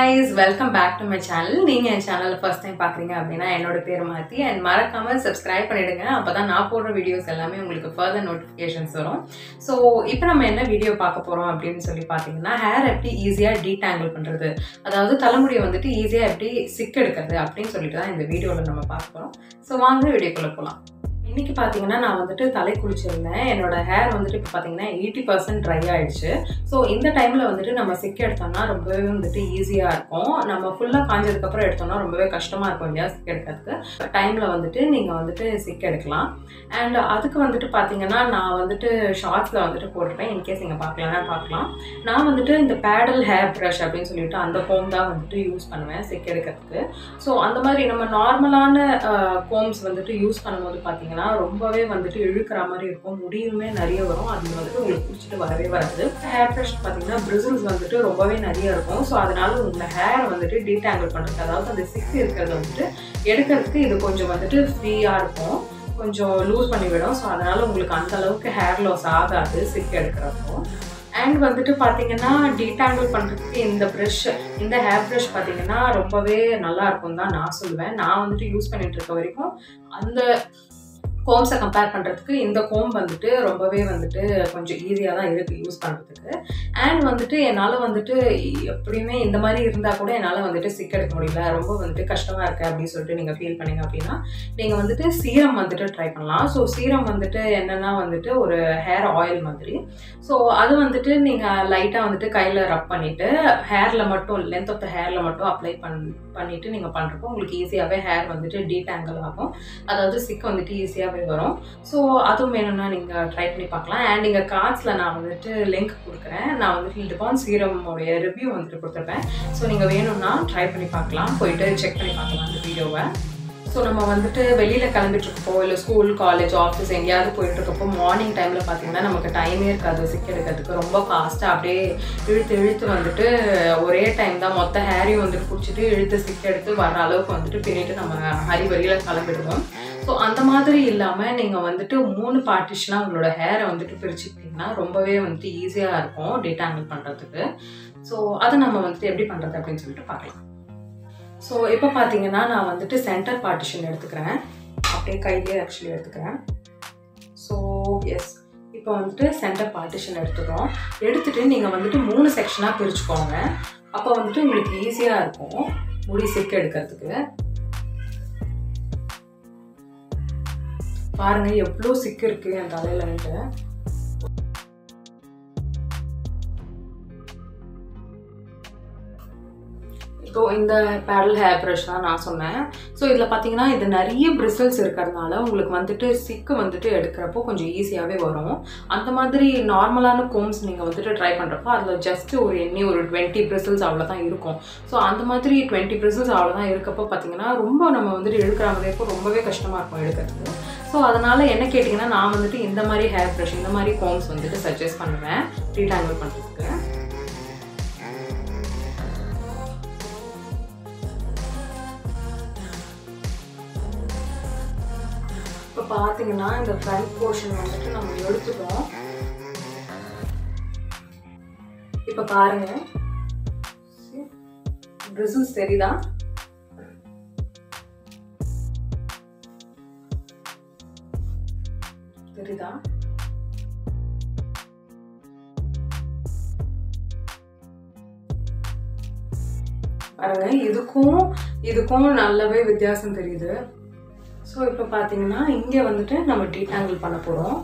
guys welcome back to my channel நீங்கள் என் சேனலை ஃபர்ஸ்ட் டைம் பார்க்குறீங்க அப்படின்னா என்னோட பேர் மாற்றி அண்ட் மறக்காமல் சப்ஸ்கிரைப் பண்ணிடுங்க அப்போ தான் நான் போடுற வீடியோஸ் எல்லாமே உங்களுக்கு ஃபர்தர் நோட்டிஃபிகேஷன்ஸ் வரும் ஸோ இப்போ நம்ம என்ன வீடியோ பார்க்க போகிறோம் அப்படின்னு சொல்லி பார்த்தீங்கன்னா ஹேர் எப்படி ஈஸியாக டீடாங்கிள் பண்ணுறது அதாவது தலைமுடியை வந்துட்டு ஈஸியாக எப்படி சிக் எடுக்கிறது அப்படின்னு சொல்லிட்டு தான் இந்த வீடியோவில் நம்ம பார்க்க போகிறோம் ஸோ வாங்க வீடியோக்குள்ளே போகலாம் இன்னைக்கு பார்த்தீங்கன்னா நான் வந்துட்டு தலை குளிச்சிருந்தேன் என்னோட ஹேர் வந்துட்டு இப்போ பார்த்தீங்கன்னா எயிட்டி பர்சன்ட் ட்ரை ஆயிடுச்சு ஸோ இந்த டைமில் வந்துட்டு நம்ம சிக் எடுத்தோம்னா ரொம்பவே வந்துட்டு ஈஸியாக இருக்கும் நம்ம ஃபுல்லாக காஞ்சதுக்கப்புறம் எடுத்தோம்னா ரொம்பவே கஷ்டமாக இருக்கும் இல்லையா சிக் எடுக்கிறதுக்கு டைமில் வந்துட்டு நீங்கள் வந்துட்டு சிக் எடுக்கலாம் அண்ட் அதுக்கு வந்துட்டு பார்த்தீங்கன்னா நான் வந்துட்டு ஷார்ட்ஸில் வந்துட்டு போட்டிருப்பேன் இன்கேஸ் நீங்கள் பார்க்கலன்னா பார்க்கலாம் நான் வந்துட்டு இந்த பேடல் ஹேர் ப்ரஷ் அப்படின்னு சொல்லிட்டு அந்த கோம் தான் வந்துட்டு யூஸ் பண்ணுவேன் சிக் எடுக்கிறதுக்கு ஸோ அந்த மாதிரி நம்ம நார்மலான கோம்ஸ் வந்துட்டு யூஸ் பண்ணும்போது பார்த்தீங்கன்னா ரொம்பவே வந்துட்டு இழுக்கிற மாதிரி இருக்கும் முடியுமே நிறைய வரும் அது வந்துட்டு உங்களுக்கு பிடிச்சிட்டு வரவே வராது ஹேர் ப்ரஷ் பார்த்தீங்கன்னா பிரிசில்ஸ் வந்துட்டு ரொம்பவே நிறைய இருக்கும் ஸோ அதனால உங்களை ஹேர் வந்துட்டு டீடாங்கிள் பண்ணுறது அதாவது அந்த சிக் இருக்கிறத வந்துட்டு எடுக்கிறதுக்கு இது கொஞ்சம் வந்துட்டு ஃப்ரீயாக இருக்கும் கொஞ்சம் லூஸ் பண்ணிவிடும் ஸோ அதனால உங்களுக்கு அந்த அளவுக்கு ஹேர் லாஸ் ஆகாது சிக் எடுக்கிறப்போ அண்ட் வந்துட்டு பார்த்தீங்கன்னா டீடாங்கிள் பண்ணுறதுக்கு இந்த ப்ரஷ் இந்த ஹேர் ப்ரஷ் பார்த்தீங்கன்னா ரொம்பவே நல்லா இருக்கும் தான் நான் சொல்லுவேன் நான் வந்துட்டு யூஸ் பண்ணிட்டு இருக்க வரைக்கும் அந்த கோம்ஸை கம்பேர் பண்ணுறதுக்கு இந்த கோம் வந்துட்டு ரொம்பவே வந்துட்டு கொஞ்சம் ஈஸியாக தான் இருக்குது யூஸ் பண்ணுறதுக்கு அண்ட் வந்துட்டு என்னால் வந்துட்டு எப்படியுமே இந்த மாதிரி இருந்தால் கூட என்னால் வந்துட்டு சிக் எடுக்க முடியல ரொம்ப வந்துட்டு கஷ்டமாக இருக்குது அப்படின்னு சொல்லிட்டு நீங்கள் ஃபீல் பண்ணீங்க அப்படின்னா நீங்கள் வந்துட்டு சீரம் வந்துட்டு ட்ரை பண்ணலாம் ஸோ சீரம் வந்துட்டு என்னென்னா வந்துட்டு ஒரு ஹேர் ஆயில் மாதிரி ஸோ அது வந்துட்டு நீங்கள் லைட்டாக வந்துட்டு கையில் ரப் பண்ணிவிட்டு ஹேரில் மட்டும் லென்த் ஆஃப் த ஹேரில் மட்டும் அப்ளை பண் பண்ணிவிட்டு நீங்கள் பண்ணுறப்போ உங்களுக்கு ஈஸியாகவே ஹேர் வந்துட்டு டீடாங்கிள் ஆகும் அதாவது சிக் வந்துட்டு ஈஸியாகவே வரும் ஸோ அதுவும் வேணும்னா நீங்கள் ட்ரை பண்ணி பார்க்கலாம் அண்ட் நீங்கள் கார்ட்ஸில் நான் வந்துட்டு லிங்க் கொடுக்குறேன் நான் வந்துட்டு லிபான் சீரமுடைய ரிவ்யூ வந்துட்டு கொடுத்துருப்பேன் ஸோ நீங்கள் வேணும்னா ட்ரை பண்ணி பார்க்கலாம் போயிட்டு செக் பண்ணி பார்க்கலாம் அந்த வீடியோவை ஸோ நம்ம வந்துட்டு வெளியில் கிளம்பிட்டு இருக்கப்போ இல்லை ஸ்கூல் காலேஜ் ஆஃபீஸ் எங்கேயாவது போயிட்டு இருக்கப்போ மார்னிங் டைமில் பார்த்தீங்கன்னா நமக்கு டைமே இருக்காது சிக் எடுக்கிறதுக்கு ரொம்ப ஃபாஸ்ட்டாக அப்படியே இழுத்து இழுத்து வந்துட்டு ஒரே டைம் தான் மொத்த ஹேரையும் வந்துட்டு பிடிச்சிட்டு இழுத்து சிக் எடுத்து வர அளவுக்கு வந்துட்டு பின்னிட்டு நம்ம ஹரி வழியில் கிளம்பிடுவோம் ஸோ அந்த மாதிரி இல்லாமல் நீங்கள் வந்துட்டு மூணு பார்ட்டிஷனாக உங்களோட ஹேரை வந்துட்டு பிரிச்சுக்கிட்டிங்கன்னா ரொம்பவே வந்துட்டு ஈஸியாக இருக்கும் டீடாங்கிள் பண்ணுறதுக்கு ஸோ அதை நம்ம வந்துட்டு எப்படி பண்ணுறது அப்படின்னு சொல்லிட்டு பார்க்கலாம் ஸோ இப்போ பார்த்தீங்கன்னா நான் வந்துட்டு சென்டர் பார்ட்டிஷன் எடுத்துக்கிறேன் அப்படியே கையிலே ஆக்சுவலி எடுத்துக்கிறேன் ஸோ எஸ் இப்போ வந்துட்டு சென்டர் பார்ட்டிஷன் எடுத்துக்கிறோம் எடுத்துகிட்டு நீங்கள் வந்துட்டு மூணு செக்ஷனாக பிரிச்சுக்கோங்க அப்போ வந்துட்டு உங்களுக்கு ஈஸியாக இருக்கும் முடி சிக்கு எடுக்கிறதுக்கு பாருங்க எவ்வளோ சிக்கு இருக்கு என் தலையிலன்ட்டு ஸோ இந்த பேடல் ஹேர் ப்ரஷ் தான் நான் சொன்னேன் ஸோ இதில் பார்த்தீங்கன்னா இது நிறைய பிரிசல்ஸ் இருக்கிறதுனால உங்களுக்கு வந்துட்டு சிக்கு வந்துட்டு எடுக்கிறப்போ கொஞ்சம் ஈஸியாகவே வரும் அந்த மாதிரி நார்மலான கோம்ஸ் நீங்கள் வந்துட்டு ட்ரை பண்ணுறப்போ அதில் ஜஸ்ட் ஒரு எண்ணி ஒரு டுவெண்ட்டி பிரிசல்ஸ் அவ்வளோதான் இருக்கும் ஸோ அந்த மாதிரி டுவெண்ட்டி பிரிசல்ஸ் அவ்வளோதான் இருக்கப்போ பார்த்தீங்கன்னா ரொம்ப நம்ம வந்துட்டு எடுக்கிற மாதிரி இருக்கும் ரொம்பவே கஷ்டமாக இருக்கும் எடுக்கிறதுக்கு ஸோ அதனால் என்ன கேட்டிங்கன்னா நான் வந்துட்டு இந்த மாதிரி ஹேர் ப்ரஷ் இந்த மாதிரி கோம்ஸ் வந்துட்டு சஜஸ்ட் பண்ணுவேன் ரீடாங்கிள் பண்ணுறதுக்கு இப்போ பார்த்தீங்கன்னா இந்த ஃப்ரண்ட் போர்ஷன் வந்துட்டு நம்ம எடுத்துட்டோம் இப்போ பாருங்க பிரிசில்ஸ் தெரியுதா தெரியுதா பாருங்க இதுக்கும் இதுக்கும் நல்லாவே வித்தியாசம் தெரியுது ஸோ இப்போ பார்த்தீங்கன்னா இங்கே வந்துட்டு நம்ம டீடாங்கிள் பண்ண போகிறோம்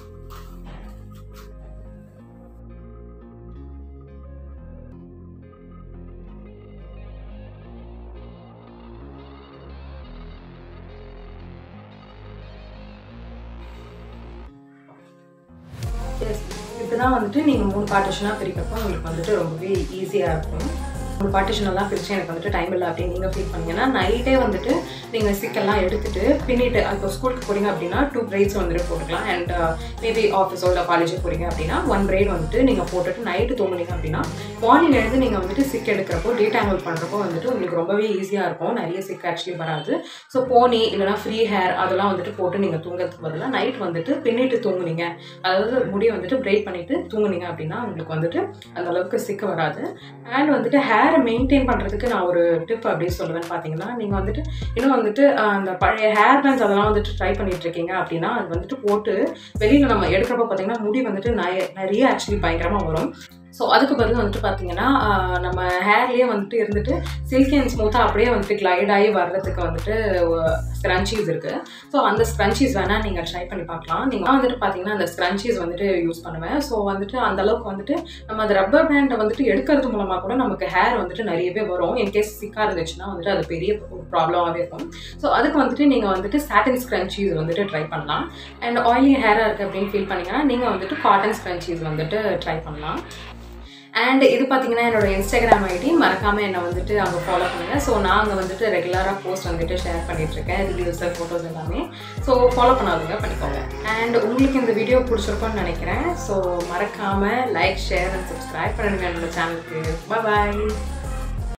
எஸ் இப்படிதான் வந்துட்டு நீங்கள் மூணு பார்ட்டிஷனாக பிரிக்கிறப்போ உங்களுக்கு வந்துட்டு ரொம்பவே ஈஸியாக இருக்கும் ஒரு பார்ட்டிஷன் எல்லாம் பிரித்து எனக்கு வந்துட்டு டைம் இல்லை அப்படின்னு நீங்கள் ஃபீல் பண்ணீங்கன்னா நைட்டே வந்துட்டு நீங்கள் சிக்கெல்லாம் எடுத்துட்டு பின்னிட்டு இப்போ ஸ்கூலுக்கு போகிறீங்க அப்படின்னா டூ பிரைட்ஸ் வந்துட்டு போட்டுக்கலாம் அண்ட் மேபி ஆஃபீஸோ இல்லை காலேஜோ போகிறீங்க அப்படின்னா ஒன் பிரைட் வந்துட்டு நீங்கள் போட்டுட்டு நைட்டு தூங்குனீங்க அப்படின்னா மார்னிங் எழுந்து நீங்கள் வந்துட்டு சிக் எடுக்கிறப்போ டீடாங்கிள் பண்ணுறப்போ வந்துட்டு உங்களுக்கு ரொம்பவே ஈஸியாக இருக்கும் நிறைய சிக் ஆக்சுவலி வராது ஸோ போனி இல்லைனா ஃப்ரீ ஹேர் அதெல்லாம் வந்துட்டு போட்டு நீங்கள் தூங்குறதுக்கு பதிலாக நைட் வந்துட்டு பின்னிட்டு தூங்குனீங்க அதாவது முடியை வந்துட்டு பிரைட் பண்ணிட்டு தூங்குனீங்க அப்படின்னா உங்களுக்கு வந்துட்டு அந்த அளவுக்கு சிக்க வராது அண்ட் வந்துட்டு ஹேர் ஹேரை மெயின்டைன் பண்ணுறதுக்கு நான் ஒரு டிப் அப்படியே சொல்லுவேன்னு பார்த்தீங்கன்னா நீங்கள் வந்துட்டு இன்னும் வந்துட்டு ஆஹ், அந்த பழைய ஹேர் பேண்ட்ஸ் அதெல்லாம் வந்துட்டு ட்ரை பண்ணிட்டு இருக்கீங்க அப்படின்னா அது வந்துட்டு போட்டு வெளியில் நம்ம எடுக்கிறப்ப பார்த்தீங்கன்னா முடி வந்துட்டு நிறைய நிறைய ஆக்சுவலி பயங்கரமாக வரும் ஸோ அதுக்கு பதில் வந்துட்டு பார்த்தீங்கன்னா ஆஹ், நம்ம ஹேர்லேயே வந்துட்டு இருந்துட்டு சில்கி அண்ட் ஸ்மூத்தாக அப்படியே வந்துட்டு கிளைட் ஆகி வர்றதுக்கு வந்துட்டு ஸ்க்ரன்ச்சீஸ் இருக்குது ஸோ அந்த ஸ்க்ரன்ச்சீஸ் வேணால் நீங்கள் ட்ரை பண்ணி பார்க்கலாம் நீங்கள் வந்துட்டு பார்த்தீங்கன்னா அந்த ஸ்க்ரன்ச்சீஸ் வந்துட்டு யூஸ் பண்ணுவேன் ஸோ வந்துட்டு அந்த அளவுக்கு வந்துட்டு நம்ம அந்த ரப்பர் பேண்டை வந்துட்டு எடுக்கிறது மூலமாக கூட நமக்கு ஹேர் வந்துட்டு நிறையவே வரும் இன்கேஸ் சிக்காக இருந்துச்சுன்னா வந்துட்டு அது பெரிய ப்ராப்ளமாகவே இருக்கும் ஸோ அதுக்கு வந்துட்டு நீங்கள் வந்துட்டு சாட்டின் ஸ்க்ரன்ச்சீஸ் வந்துட்டு ட்ரை பண்ணலாம் அண்ட் ஆயிலி ஹேராக இருக்குது அப்படின்னு ஃபீல் பண்ணீங்கன்னா நீங்கள் வந்துட்டு காட்டன் ஸ்க்ரன்ச்சீஸ் வந்துட்டு ட்ரை பண்ணலாம் அண்ட் இது பார்த்தீங்கன்னா என்னோட இன்ஸ்டாகிராம் ஐடி மறக்காமல் என்னை வந்துட்டு அங்கே ஃபாலோ பண்ணுங்கள் ஸோ நான் அங்கே வந்துட்டு ரெகுலராக போஸ்ட் வந்துட்டு ஷேர் பண்ணிகிட்ருக்கேன் ரீல்ஸ் ஃபோட்டோஸ் எல்லாமே ஸோ ஃபாலோ பண்ணாதுங்க பண்ணிக்கோங்க அண்ட் உங்களுக்கு இந்த வீடியோ பிடிச்சிருக்கும்னு நினைக்கிறேன் ஸோ மறக்காமல் லைக் ஷேர் அண்ட் சப்ஸ்கிரைப் பண்ணிடுங்க என்னோட சேனலுக்கு பாய்